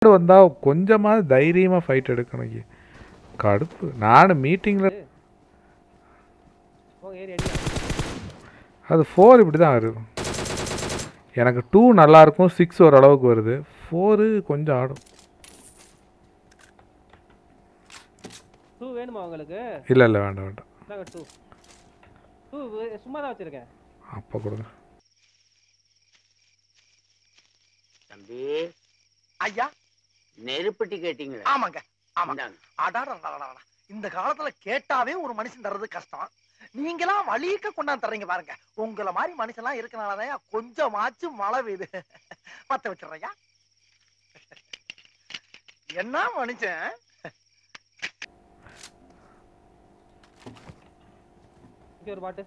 வந்தா கொஞ்சமாவது தைரியமா ஃபைட் எடுக்கணும் ஐயா. கடுப்பு நான் மீட்டிங்ல போங்க ஏறி அடி அது ஃபோர் இப்படி தான் வருது எனக்கு டூ நல்லா இருக்கும் சிக்ஸ் ஓரளவுக்கு வருது ஃபோரு கொஞ்சம் ஆடும் டூ வேணுமா உங்களுக்கு இல்லை இல்லை வேண்டாம் வேண்டாம் இந்தாங்க டூ டூ சும்மா தான் வச்சிருக்கேன் அப்போ கொடுங்க தம்பி ஐயா நெருப்பட்டி கேட்டீங்களா ஆமாங்க ஆமா இந்தாங்க. அடாடா இந்த காலத்துல கேட்டாவே ஒரு மனுஷன் தர்றது கஷ்டம் நீங்களாம் வழிக்க கொண்டாந்து தர்றீங்க பாருங்க உங்கள மாதிரி மனுஷன்லாம் இருக்கனாலதான் கொஞ்சமாச்சும் மழை பெய்யுது பத்த வச்சிடுறையா என்ன மனுஷன் இங்க ஒரு பாட்டு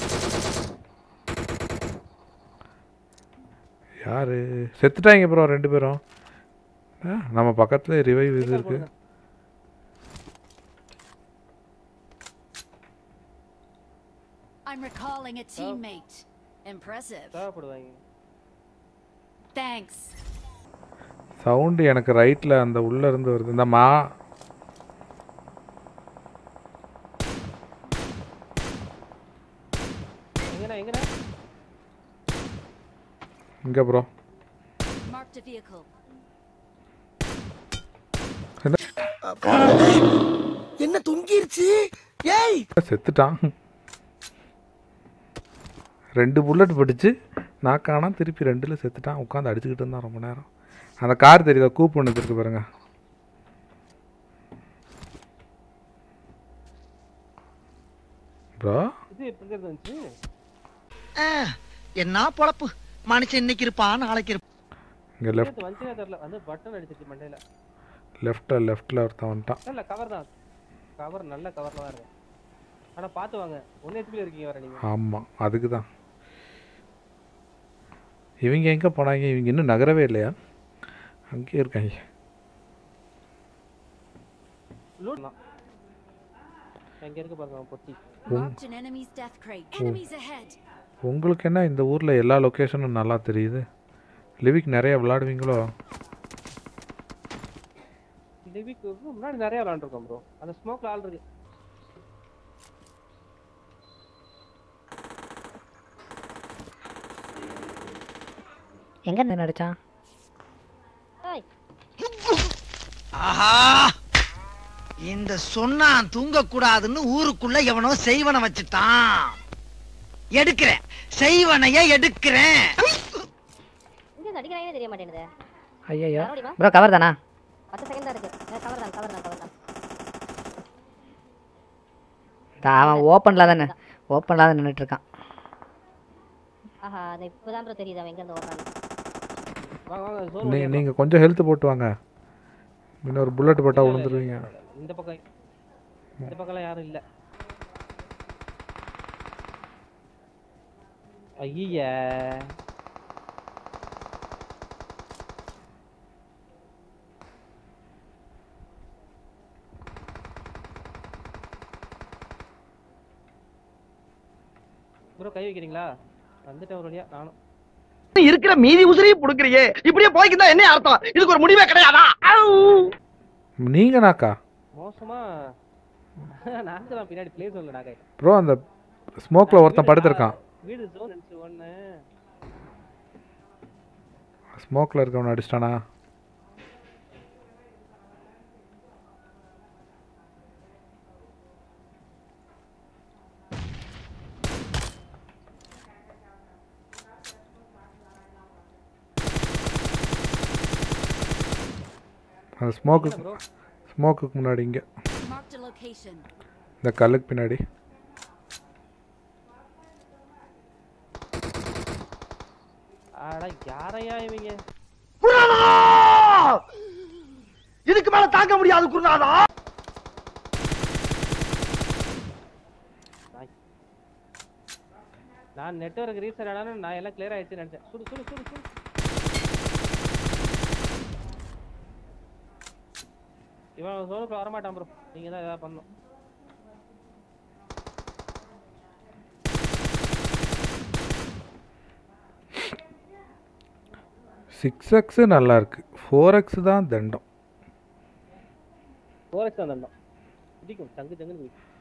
யாரு செத்துட்டாங்க ப்ரோ ரெண்டு பேரும் ஆ, நம்ம பக்கத்துல ரிவைவ் இது Recall இருக்கு போடுங்க. I'm recalling a teammate. Impressive. தேவைப்படுவாங்க Thanks. சவுண்டு எனக்கு ரைட்ல அந்த உள்ள இருந்து வருது இந்த மா எங்கண்ணா எங்கண்ணா இங்க ப்ரோ Marked a vehicle. என்ன தொங்கிருச்சு ஏய் செத்துட்டான் ரெண்டு புல்லட் படிச்சு நான் காணா திருப்பி ரெண்டுல செத்துட்டான் உட்காந்து அடிச்சுக்கிட்டு இருந்தான் ரொம்ப நேரம் அந்த கார் தெரியுதா கூப் ஒன்று இருக்கு பாருங்க ப்ரோ இது எப்படி இருந்து வந்துச்சு என்ன பொழப்பு மனுஷன் இன்னைக்கு இருப்பான் நாளைக்கு இருப்பான் இங்கே லெஃப்ட் நேத்து வந்துச்சுனே தெரியல வந்து பட்டன் அடிச்சிச்சு மண்டையில லெஃப்ட்டில் லெஃப்ட்டில் ஒருத்தன் வந்துட்டான் இல்ல கவர் தான் கவர் நல்ல கவர்ல தான் இருக்கு ஆனா பாத்து வாங்க ஒன்னு ஹெச்பில இருக்கீங்க வர நீங்க ஆமாம் அதுக்கு தான் இவங்க எங்கே போனாங்க இவங்க இன்னும் நகரவே இல்லையா அங்கேயே இருக்காங்க லூட் தான் எங்க இருக்கு பாருங்க அவன் பொட்டி Marked an enemy's death crate. Enemies ahead. உங்களுக்கு என்ன இந்த ஊரில் எல்லா லொக்கேஷனும் நல்லா தெரியுது லிவிக் நிறைய விளாடுவீங்களோ லிவிக்கு முன்னாடி நிறைய விளாண்டுருக்கோம் ப்ரோ அந்த ஸ்மோக்ல ஆள் இருக்கு எங்க இருந்து நடிச்சான் ஆஹா இந்த சொன்னான் தூங்க கூடாதுன்னு ஊருக்குள்ள எவனோ செய்வன வச்சுட்டான் எடுக்கிறேன் செய்வனைய எடுக்கிறேன் இங்க அடிக்கிறாங்கன்னு தெரிய மாட்டேங்குது ஐயோ மறுபடியுமா? ப்ரோ கவர் தானா பத்து செகண்ட் தான் இருக்கு கவர் தான் கவர் தான் கவர் தான் தா- அவன் ஓப்பன்ல தானே ஓப்பன்ல தான் நின்றுட்டு இருக்கான் ஆஹா அது இப்போதான் ப்ரோ தெரியுது அவன் எங்க இருந்து ஓடுறான்னு வாங்க வாங்க நீ ஜோன் நீங்கள் கொஞ்சம் ஹெல்த் போட்டு வாங்க இன்னொரு புல்லட் போட்டால் விழுந்துருவீங்க இந்த பக்கம் இந்த பக்கம்லாம் யாரும் இல்ல ஐய ப்ரோ கை வைக்கிறீங்களா வந்துட்டேன் ஒரு வழியா நானும் இருக்கிற மீதி உசிரியும் புடுக்குறியே இப்படியே போய்க்குதா என்ன அர்த்தம் இதுக்கு ஒரு முடிவே கிடையாதா நீங்கனாக்கா மோசமா நாங்க தான் பின்னாடி பிளேஸ் சொல்லடா கை ப்ரோ அந்த ஸ்மோக்கில் ஒருத்தன் படுத்திருக்கான் வீடு ஜோன் இருந்துச்சு ஒண்ணு ஸ்மோக்கில் இருக்கவனை அடிச்சிட்டானா அந்த ஸ்மோக்கு ப்ரோ ஸ்மோக்குக்கு முன்னாடி இங்கே Marked a location. இந்த கல்லுக்கு பின்னாடி ஆடா யாரையா இவங்க இதுக்கு மேல தாங்க முடியாது குருநாதா நான் நெட்வொர்க் ரீசெட் ஆனாலும் நான் எல்லாம் கிளியர் ஆயிடுச்சு நினைச்சேன் சுடு சுடு சுடு சுடு இவன் சோனுக்குள்ள வரமாட்டான் ப்ரோ நீங்க தான் ஏதாவது பண்ணணும் சிக்ஸ் எக்ஸு நல்லா இருக்கு ஃபோர் எக்ஸ் தான் தண்டம் ஃபோர் எக்ஸ் தான் தண்டம் பிடிக்கும் சங்கு சங்குன்னு பிடிக்கும்